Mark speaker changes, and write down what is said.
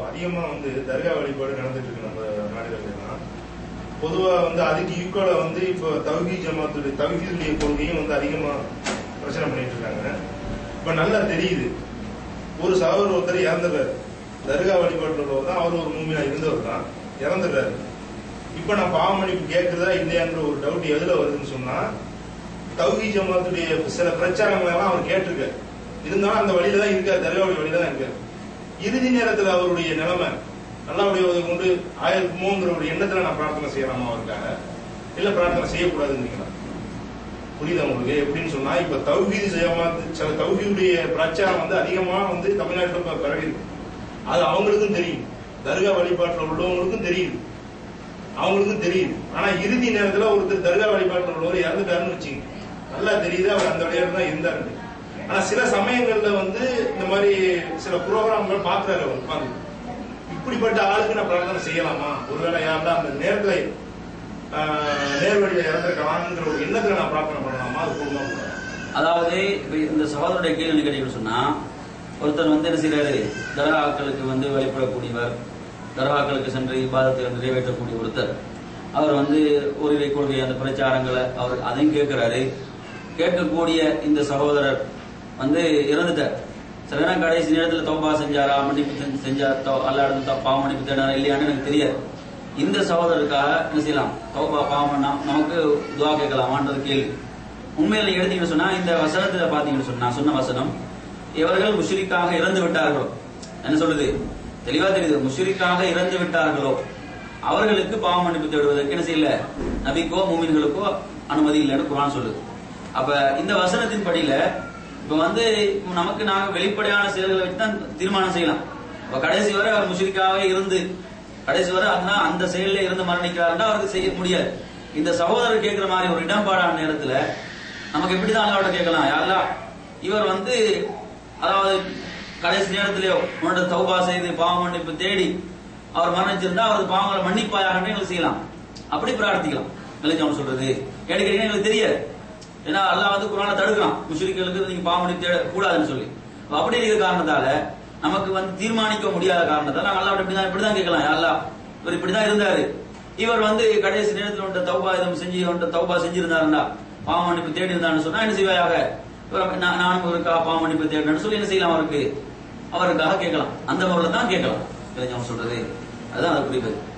Speaker 1: அதிகமா வந்து தர்கா வழிபாடு நடந்துட்டு இருக்கு நம்ம நாடுகள்லாம் பொதுவா வந்து அதுக்கு ஈக்குவலா வந்து இப்போ தௌஹி ஜமாத்துடைய தௌஹீதுடைய கொள்கையும் வந்து அதிகமா பிரச்சனை பண்ணிட்டு இருக்காங்க இப்ப நல்லா தெரியுது ஒரு சகோதரர் ஒருத்தர் இறந்துடுறாரு தர்கா வழிபாட்டுல உள்ளவர் தான் அவர் ஒரு மூமியா இருந்தவர் தான் இறந்துடுறாரு இப்ப நான் பாவ மன்னிப்பு கேட்கிறதா இல்லையான்ற ஒரு டவுட் எதுல வருதுன்னு சொன்னா தௌஹி ஜமாத்துடைய சில பிரச்சாரங்களை எல்லாம் அவர் கேட்டிருக்காரு இருந்தாலும் அந்த வழியில தான் இருக்காரு தர்காவுடைய வழியில தான் இருக்காரு இறுதி நேரத்துல அவருடைய நிலைமை அல்லாவுடைய உதவி கொண்டு ஆயிருக்குமோங்கிற ஒரு எண்ணத்துல நான் பிரார்த்தனை செய்யலாமா அவருக்காக இல்ல பிரார்த்தனை செய்யக்கூடாதுன்னு புரியுதா உங்களுக்கு எப்படின்னு சொன்னா இப்ப தௌஹீது ஜமாத் சில தௌஹீதுடைய பிரச்சாரம் வந்து அதிகமா வந்து தமிழ்நாட்டுல இப்ப பரவி இருக்கு அது அவங்களுக்கும் தெரியும் தர்கா வழிபாட்டுல உள்ளவங்களுக்கும் தெரியுது அவங்களுக்கும் தெரியுது ஆனா இறுதி நேரத்துல ஒருத்தர் தர்கா வழிபாட்டுல உள்ளவர் இறந்துட்டாருன்னு வச்சுங்க நல்லா தெரியுது அவர் அந்த வழியால தான் இருந்தாரு ஆனா சில சமயங்கள்ல வந்து இந்த மாதிரி சில ப்ரோக்ராம்கள் பாக்குறாரு அவர் உட்கார்ந்து இப்படிப்பட்ட ஆளுக்கு நான் பிரார்த்தனை செய்யலாமா ஒருவேளை யாருன்னா அந்த நேரத்துல ஆஹ், நேர்வழியில இறந்துருக்கலாம்ங்கிற ஒரு எண்ணத்துல நான் பிரார்த்தனை பண்ணலாமா அது கூடுமா கூடாதா?
Speaker 2: அதாவது இப்ப இந்த சகோதரருடைய கேள்வி என்ன கேட்டீங்கன்னு சொன்னா ஒருத்தர் வந்து என்ன செய்யறாரு தர்காக்களுக்கு வந்து வழிபடக்கூடியவர் தர்காக்களுக்கு சென்று இபாதத்தை வந்து நிறைவேற்றக்கூடிய ஒருத்தர் அவர் வந்து ஒரு கொள்கை அந்த பிரச்சாரங்களை அவர் அதையும் கேட்கிறாரு கேட்கக்கூடிய இந்த சகோதரர் வந்து இறந்துட்டார் சில நேரம் கடைசி நேரத்தில் தௌபா செஞ்சாரா மன்னிப்பு செஞ்ச- செஞ்சார் தௌ- அல்லா இடத்துல தௌ- பாவ மன்னிப்பு தேடாரா இல்லையான்னு எனக்கு தெரியாது இந்த சகோதரருக்காக என்ன செய்யலாம் தௌபா பாவம் பண்ணா நமக்கு துவா கேட்கலாமான்றது கேள்வி உண்மையில நீங்க எடுத்தீங்கன்னு சொன்னா இந்த வசனத்துல பாத்தீங்கன்னு சொன்னா சொன்ன வசனம் இவர்கள் முஷ்ரிக்காக இறந்து விட்டார்களோ என்ன சொல்லுது தெளிவா தெரியுது முஷ்ரிக்காக இறந்து விட்டார்களோ அவர்களுக்கு பாவ மன்னிப்பு தேடுவதற்கு என்ன செய்யல நபிக்கோ மூமின்களுக்கோ அனுமதி இல்லைன்னு குரான் சொல்லுது அப்ப இந்த வசனத்தின் படியில இப்ப வந்து நமக்கு நாங்க வெளிப்படையான செயல்களை வச்சு தான் தீர்மானம் செய்யலாம் இப்ப கடைசி வரை அவர் முஷ்ரிக்காவே இருந்து கடைசி வரை அந்த அந்த செயல்ல இருந்து மரணிக்கிறாருன்னா அவருக்கு செய்ய முடியாது இந்த சகோதரர் கேட்கிற மாதிரி ஒரு இடம்பாடான நேரத்துல நமக்கு எப்படிதான் அல்லாவோட கேட்கலாம் யாரா இவர் வந்து அதாவது கடைசி நேரத்திலேயோ உன்னோட தௌபா செய்து பாவ மன்னிப்பு தேடி அவர் மரணிச்சிருந்தா அவரது பாவங்களை மன்னிப்பாயாக எங்களுக்கு செய்யலாம் அப்படி பிரார்த்திக்கலாம் நிலைச்சு அவன் சொல்றது ஏன்னு கேட்டீங்கன்னா எங்களுக்கு தெரியாது ஏன்னா அல்லாஹ் வந்து குரான தடுக்கிறான் முஸ்லிம்களுக்கு நீங்க பாவ மன்னிப்பு தேட கூடாதுன்னு சொல்லி அப்ப அப்படி இருக்கிற காரணத்தால நமக்கு வந்து தீர்மானிக்க முடியாத காரணத்தால நாங்க அல்லாஹ் இப்படிதான் இப்படிதான் கேட்கலாம் யா அல்லாஹ் இவர் இப்படிதான் இருந்தாரு இவர் வந்து கடைசி நேரத்தில் உன்ட்ட தௌபா இதம் செஞ்சு உன்ட்ட தௌபா செஞ்சிருந்தாருண்டா பாவ மன்னிப்பு தேடி இருந்தான்னு சொன்னா என்ன செய்வாயாக இவர் நான் நானும் ஒருக்கா பாவ மன்னிப்பு தேடினு சொல்லி என்ன செய்யலாம் அவருக்கு அவருக்காக கேட்கலாம் அந்த முறையில் தான் கேட்கலாம் தெரிஞ்சவங்க சொல்றது அதுதான் அதை குறிப்பது